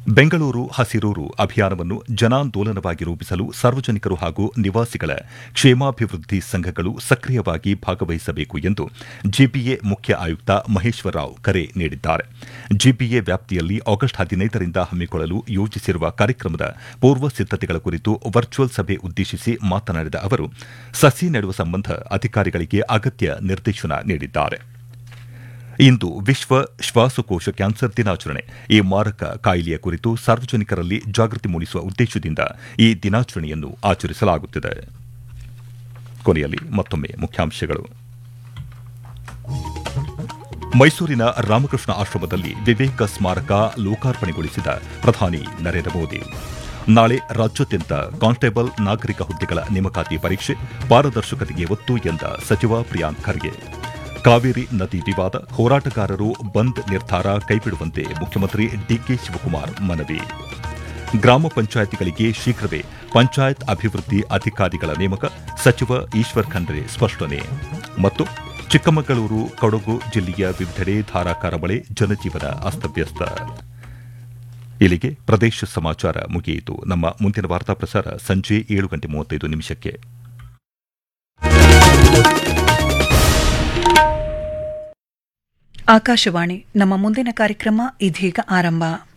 ಬೆಂಗಳೂರು ಹಸಿರೂರು ಅಭಿಯಾನವನ್ನು ಜನಾಂದೋಲನವಾಗಿ ರೂಪಿಸಲು ಸಾರ್ವಜನಿಕರು ಹಾಗೂ ನಿವಾಸಿಗಳ ಕ್ಷೇಮಾಭಿವೃದ್ಧಿ ಸಂಘಗಳು ಸಕ್ರಿಯವಾಗಿ ಭಾಗವಹಿಸಬೇಕು ಎಂದು ಜಿಬಿಎ ಮುಖ್ಯ ಆಯುಕ್ತ ಮಹೇಶ್ವರ ರಾವ್ ಕರೆ ನೀಡಿದ್ದಾರೆ ಜಿಬಿಎ ವ್ಯಾಪ್ತಿಯಲ್ಲಿ ಆಗಸ್ಟ್ ಹದಿನೈದರಿಂದ ಹಮ್ಮಿಕೊಳ್ಳಲು ಯೋಜಿಸಿರುವ ಕಾರ್ಯಕ್ರಮದ ಪೂರ್ವ ಸಿದ್ದತೆಗಳ ಕುರಿತು ವರ್ಚುವಲ್ ಸಭೆ ಉದ್ದೇಶಿಸಿ ಮಾತನಾಡಿದ ಅವರು ಸಸಿ ನೆಡುವ ಸಂಬಂಧ ಅಧಿಕಾರಿಗಳಿಗೆ ಅಗತ್ಯ ನಿರ್ದೇಶನ ನೀಡಿದ್ದಾರೆ ಇಂದು ವಿಶ್ವ ಶ್ವಾಸಕೋಶ ಕ್ಯಾನ್ಸರ್ ದಿನಾಚರಣೆ ಈ ಮಾರಕ ಕಾಯಿಲೆಯ ಕುರಿತು ಸಾರ್ವಜನಿಕರಲ್ಲಿ ಜಾಗೃತಿ ಮೂಡಿಸುವ ಉದ್ದೇಶದಿಂದ ಈ ದಿನಾಚರಣೆಯನ್ನು ಆಚರಿಸಲಾಗುತ್ತಿದೆ ಕೊನೆಯಲ್ಲಿ ಮತ್ತೊಮ್ಮೆ ಮುಖ್ಯಾಂಶಗಳು ಮೈಸೂರಿನ ರಾಮಕೃಷ್ಣ ಆಶ್ರಮದಲ್ಲಿ ವಿವೇಕ ಸ್ಮಾರಕ ಲೋಕಾರ್ಪಣೆಗೊಳಿಸಿದ ಪ್ರಧಾನಿ ನರೇಂದ್ರ ಮೋದಿ ನಾಳೆ ರಾಜ್ಯಾದ್ಯಂತ ಕಾನ್ಸ್ಟೇಬಲ್ ನಾಗರಿಕ ಹುದ್ದೆಗಳ ನೇಮಕಾತಿ ಪರೀಕ್ಷೆ ಪಾರದರ್ಶಕತೆಗೆ ಒತ್ತು ಎಂದ ಸಚಿವ ಪ್ರಿಯಾಂಕ್ ಖರ್ಗೆ ಕಾವೇರಿ ನದಿ ವಿವಾದ ಹೋರಾಟಗಾರರು ಬಂದ್ ನಿರ್ಧಾರ ಕೈಬಿಡುವಂತೆ ಮುಖ್ಯಮಂತ್ರಿ ಡಿಕೆ ಶಿವಕುಮಾರ್ ಮನವಿ ಗ್ರಾಮ ಪಂಚಾಯಿತಿಗಳಿಗೆ ಶೀಘ್ರವೇ ಪಂಚಾಯತ್ ಅಭಿವೃದ್ಧಿ ಅಧಿಕಾರಿಗಳ ನೇಮಕ ಸಚಿವ ಈಶ್ವರ್ ಖಂಡ್ರೆ ಸ್ಪಷ್ಟನೆ ಮತ್ತು ಚಿಕ್ಕಮಗಳೂರು ಕೊಡಗು ಜಿಲ್ಲೆಯ ವಿವಿಧೆಡೆ ಧಾರಾಕಾರ ಮಳೆ ಜನಜೀವನ ಅಸ್ತವ್ಯಸ್ತ ಇಲ್ಲಿಗೆ ಪ್ರದೇಶ ಸಮಾಚಾರ ಮುಗಿಯಿತು ನಮ್ಮ ಮುಂದಿನ ವಾರ್ತಾ ಪ್ರಸಾರ ಸಂಜೆ ಏಳು ಗಂಟೆ ಮೂವತ್ತೈದು ನಿಮಿಷಕ್ಕೆ ಆಕಾಶವಾಣಿ ನಮ್ಮ ಮುಂದಿನ ಕಾರ್ಯಕ್ರಮ ಇದೀಗ ಆರಂಭ